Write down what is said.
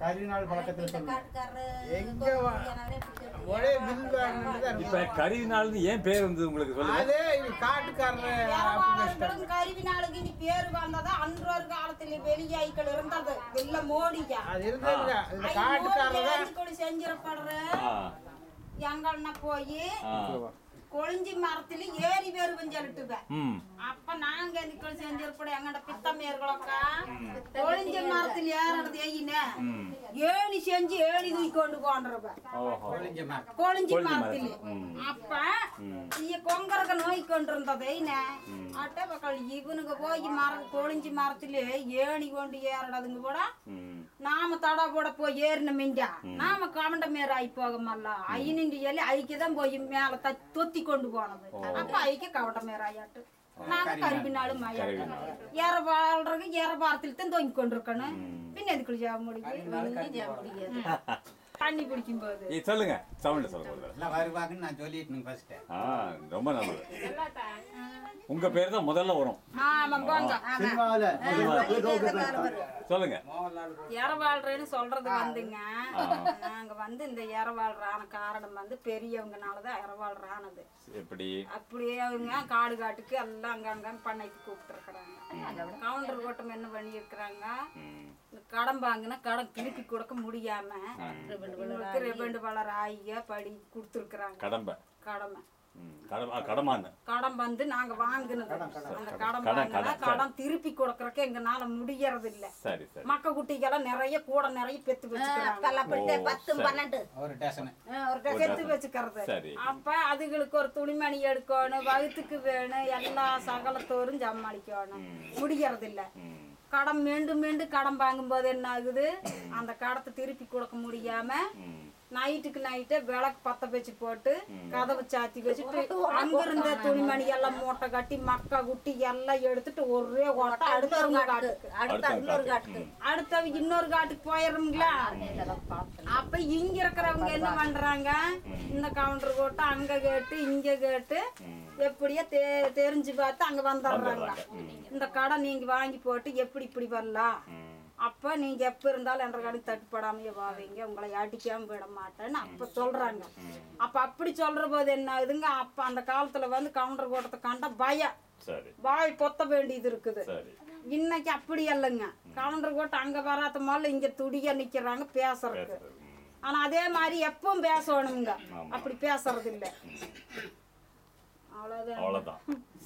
கரிநாள் பழக்கத்தில் இந்த சொல்லுங்க காட்டுக்காரரு எங்க வா- கோழியானவரே பிடிச்சி ஒரே பில் வாங்கினது இப்ப கறி நாள்னு ஏன் பேர் வந்தது உங்களுக்கு சொல்லுங்க அதே இது காட்டுக்காரர் அப்படின்னு வச்சுட்டாங்க. யாரும் கருவி நாளுக்கு இனி பேர் வந்ததா அன்று ஒரு காலத்துல வெளியாய்கள் இருந்தது இல்ல மோடியா அது இருந்ததுங்க இந்த காட்டுக்காரர் தான் கொடி செஞ்சிடப்படுற ஆ, எங்கள்னா போய் ஆ. கொழிஞ்சி மரத்துல ஏறி வேறு சொல்லிட்டுவேன் ம் அப்ப நாங்க எதுக்கு செஞ்சிருப்பட எங்கட பித்தமேர்களோக்கா கொழிஞ்சி மரத்துல ஏறது எயினே ம். ஏணி செஞ்சு ஏணி தூக்கி கொண்டு போன்றவ ஓஹோ கொழிஞ்சி கொழிஞ்சி மரத்துல மரத்துல. ம். அப்ப இய கொங்கரக நோய் கொண்டிருந்தது அட்டை பக்கம் இவனுக்கு போய் மரம் கொழிஞ்சி மரத்துல ஏணி கொண்டு ஏறடாதுங்க கூட ம் நாம தடா போட போய் ஏறின மிஞ்சா நாம கமண்ட மேல ஆகி போக மல்ல ஐநின்று எல்லி ஐக்குதான் போய் மேல த- தொத்தி கொண்டு போனது அப்ப ஐக்கு கவண்ட மேல ஆயாட்டு நாங்க கருப்பினாலும் கருவினாலும். ஏற வாழ்றதுக்கு ஏற பாரத்தில் தான் தொங்கி கொண்டு இருக்கணும் பின்ன எதுக்குள்ள ஜாப முடியும் தண்ணி பிடிக்கும் போது ஏய், சொல்லுங்க சவுண்ட்ல சொல்லுங்க எல்லாம் வருவாங்கன்னு நான் சொல்லிட்டு ஃபர்ஸ்ட் ஆ ரொம்ப நல்லது உங்க பேர் தான் முதல்ல வரும் ஆமா போங்க சினிமாவில் சொல்லுங்க எரவாழ்றேன்னு சொல்றது வந்துங்க நாங்க வந்து இந்த எரவாழ்றான காரணம் வந்து பெரியவங்கனாலதான் எரவாழ்றானது எப்படி அப்படியே அவங்க காடு காட்டுக்கு எல்லாம் அங்கங்க பண்ணைக்கு கூப்பிட்டுருக்குறாங்க கவுண்டர் கூட்டம் என்ன பண்ணியிருக்கிறாங்க ம். இந்த கடன் வாங்கினா கடன் திருப்பி கொடுக்க முடியாம இவங்களுக்கு ரெண்டு வளர் ஆகிய படி கொடுத்துருக்குறாங்க கடம்ப கடமை ம், கடம ஆ, கடமான்னு கடன் வந்து நாங்க வாங்கினது அந்த கடன் கடன், வாங்கினா கடன், கடன் திருப்பி கொடுக்கறக்கு எங்கனால முடியறது இல்ல சரி சரி மக்க குட்டிக்கெல்லாம் நிறைய கூட நிறைய பெத்து வச்சுக்கிறாங்க பல்லப்பட்டு ஓ, பத்து சரி. பன்னெண்டு ஒரு டேஷனு ஆ, ஒரு பெத்து வச்சுக்கிறது சரி. அப்ப அதுகளுக்கு ஒரு துணிமணி எடுக்கணும் வகுத்துக்கு வேணும் எல்லா சகலத்தோரும் சமாளிக்கணும் முடியறது இல்ல ம் கடன் மீண்டும் மீண்டும் கடன் வாங்கும்போது என்ன ஆகுது அந்த கடத்தை திருப்பி கொடுக்க முடியாம ம் நைட்டுக்கு நைட்டு விளக்கு பத்த வச்சு போட்டு கதவை சாத்தி வச்சுட்டு அங்கிருந்த துணிமணி எல்லாம் மூட்டை கட்டி மக்கா குட்டி எல்லாம் எடுத்துட்டு ஒரே ஓட்டம் அடுத்தவங்க காட்டுக்கு அடுத்த இன்னொரு காட்டுக்கு அடுத்த இன்னொரு காட்டுக்கு போயிடுறோம்ங்களா அப்ப இங்க இருக்கிறவங்க என்ன பண்றாங்க இந்த கவுண்டர் போட்டு அங்க கேட்டு இங்க கேட்டு எப்படியோ தெ தெரிஞ்சு பார்த்து அங்க வந்துடுறாங்க இந்த கடை நீங்க வாங்கி போட்டு எப்படி இப்படி வரலாம் ம் அப்ப நீங்க எப்ப இருந்தாலும் என்ற கடை தட்டுப்படாமையே வாவீங்க உங்களை அடிக்காம விட மாட்டேன்னு அப்ப சொல்றாங்க அப்ப அப்படி சொல்ற போது என்ன ஆகுதுங்க அப்ப அந்த காலத்துல வந்து கவுண்டர் கூட்டத்தை கண்ட பயம் சரி வாய் பொத்த வேண்டியது இருக்குது சரி இன்னைக்கு அப்படி இல்லைங்க கவுண்டர் கூட்டம் அங்க வராத முதல்ல இங்க துடியா நிக்கிறாங்க பேசுறதுக்கு பேசுறது ம். ஆனா அதே மாதிரி எப்பவும் பேசணுங்க அப்படி பேசுறது இல்ல அவ்வளவுதான் அவ்வளவுதான்